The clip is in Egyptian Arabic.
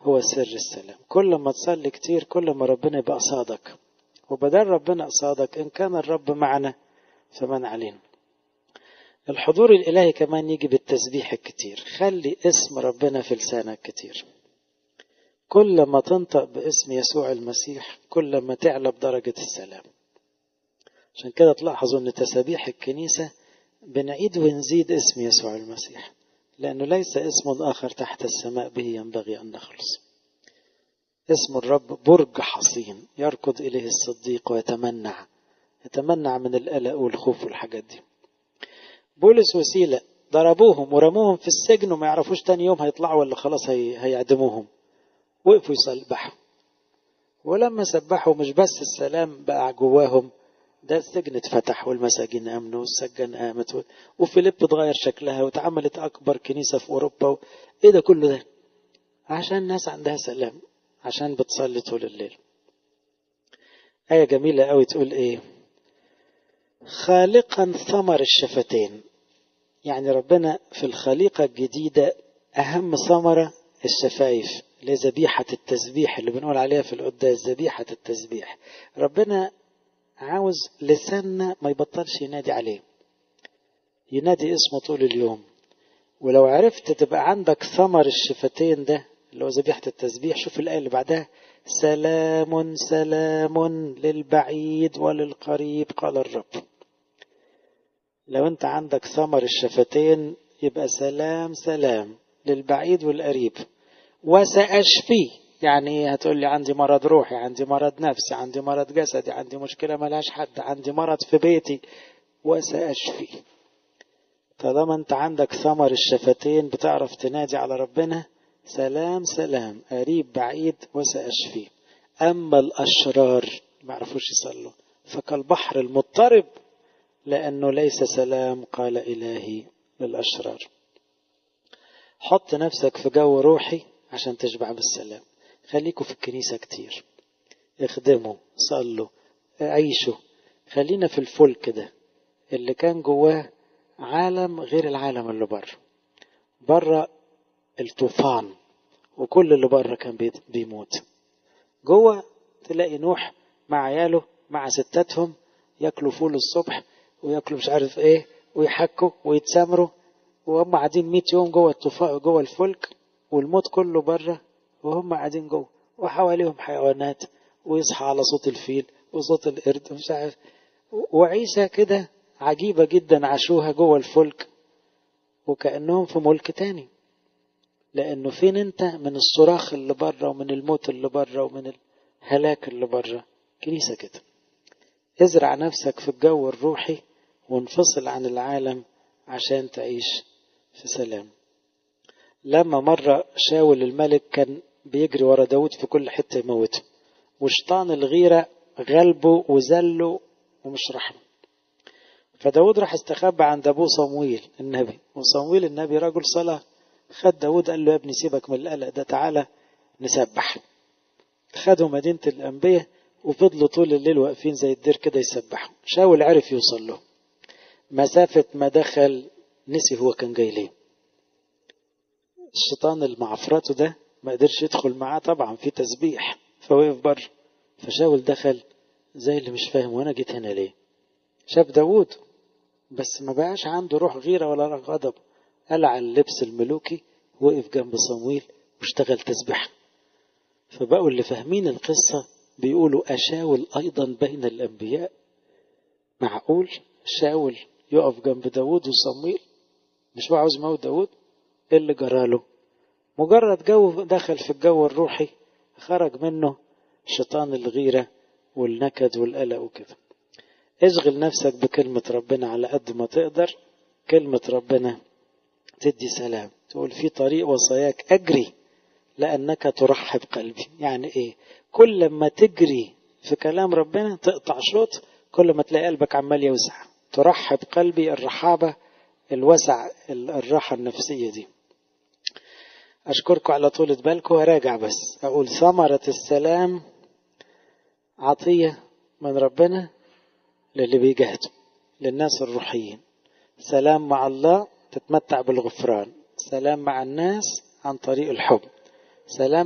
هو سر السلام كل ما تصلي كتير كل ما ربنا يبقى قصادك وبدل ربنا قصادك إن كان الرب معنا فمن علينا الحضور الإلهي كمان يجي بالتسبيح الكتير خلي اسم ربنا في لسانك كتير كل ما تنطق باسم يسوع المسيح كل ما تعلى بدرجة السلام عشان كده تلاحظوا ان تسابيح الكنيسة بنعيد ونزيد اسم يسوع المسيح لأنه ليس اسم آخر تحت السماء به ينبغي أن نخلص اسم الرب برج حصين يركض إليه الصديق ويتمنع يتمنع من القلق والخوف والحاجات دي بولس وسيلة ضربوهم ورموهم في السجن وما يعرفوش تاني يوم هيطلعوا ولا خلاص هي... هيعدموهم وقفوا يسبحوا ولما سبحوا مش بس السلام بقى جواهم ده السجن اتفتح والمساجين امنوا والسجن قامت وفيليب اتغير شكلها واتعملت اكبر كنيسه في اوروبا و... ايه ده كله ده عشان الناس عندها سلام عشان بتصلي طول الليل آية جميلة قوي تقول إيه خالقا ثمر الشفتين يعني ربنا في الخليقة الجديدة أهم ثمرة الشفايف اللي ذبيحة التسبيح اللي بنقول عليها في القداس ذبيحة التسبيح ربنا عاوز لساننا ما يبطلش ينادي عليه ينادي اسمه طول اليوم ولو عرفت تبقى عندك ثمر الشفتين ده اللي هو ذبيحة التسبيح شوف الآية اللي بعدها سلام سلام للبعيد وللقريب قال الرب لو انت عندك ثمر الشفتين يبقى سلام سلام للبعيد والقريب وسأشفي يعني هتقول لي عندي مرض روحي عندي مرض نفسي عندي مرض جسدي عندي مشكلة ملهاش حد عندي مرض في بيتي وسأشفي طالما انت عندك ثمر الشفتين بتعرف تنادي على ربنا سلام سلام قريب بعيد وسأشفي أما الأشرار ما عرفوش يصلوا فكالبحر المضطرب لأنه ليس سلام قال إلهي للأشرار حط نفسك في جو روحي عشان تشبع بالسلام خليكوا في الكنيسة كتير اخدموا صلوا عيشوا خلينا في الفلك ده اللي كان جواه عالم غير العالم اللي بره بره الطوفان وكل اللي بره كان بيموت جوه تلاقي نوح مع عياله مع ستاتهم ياكلوا فول الصبح وياكلوا مش عارف ايه ويحكوا ويتسامروا وهم قاعدين 100 يوم جوه الطوفان جوه الفلك والموت كله بره وهم قاعدين جوه وحواليهم حيوانات ويصحى على صوت الفيل وصوت القرد ومش عارف وعيشة كده عجيبة جدا عاشوها جوه الفلك وكأنهم في ملك تاني لأنه فين أنت من الصراخ اللي بره ومن الموت اللي بره ومن الهلاك اللي بره كنيسة كده ازرع نفسك في الجو الروحي وانفصل عن العالم عشان تعيش في سلام لما مرة شاول الملك كان بيجري ورا داود في كل حتة يموته وشيطان الغيرة غلبه وذله ومش رحمه فداود راح استخبى عند أبوه صمويل النبي وصمويل النبي رجل صلاة خد داود قال له يا ابني سيبك من القلق ده تعالى نسبح خدوا مدينة الأنبياء وفضلوا طول الليل واقفين زي الدير كده يسبحوا شاول عرف يوصل له مسافة ما دخل نسي هو كان جاي ليه الشيطان المعفرته ده ما قدرش يدخل معاه طبعا في تسبيح فوقف بره فشاول دخل زي اللي مش فاهم وانا جيت هنا ليه شاف داوود بس ما بقاش عنده روح غيرة ولا روح غضب قلع اللبس الملوكي وقف جنب صمويل واشتغل تسبيح فبقوا اللي فاهمين القصة بيقولوا أشاول أيضا بين الأنبياء معقول شاول يقف جنب داود وصمويل مش هو عاوز موت داود ايه اللي جراله مجرد جو دخل في الجو الروحي خرج منه شيطان الغيرة والنكد والقلق وكده اشغل نفسك بكلمة ربنا على قد ما تقدر كلمة ربنا تدي سلام تقول في طريق وصاياك أجري لأنك ترحب قلبي يعني إيه كل ما تجري في كلام ربنا تقطع شوط كل ما تلاقي قلبك عمال يوسع ترحب قلبي الرحابة الوسع الراحة النفسية دي أشكركم على طولة بالكم وراجع بس أقول ثمرة السلام عطية من ربنا للي بيجاهدوا للناس الروحيين سلام مع الله تتمتع بالغفران سلام مع الناس عن طريق الحب سلام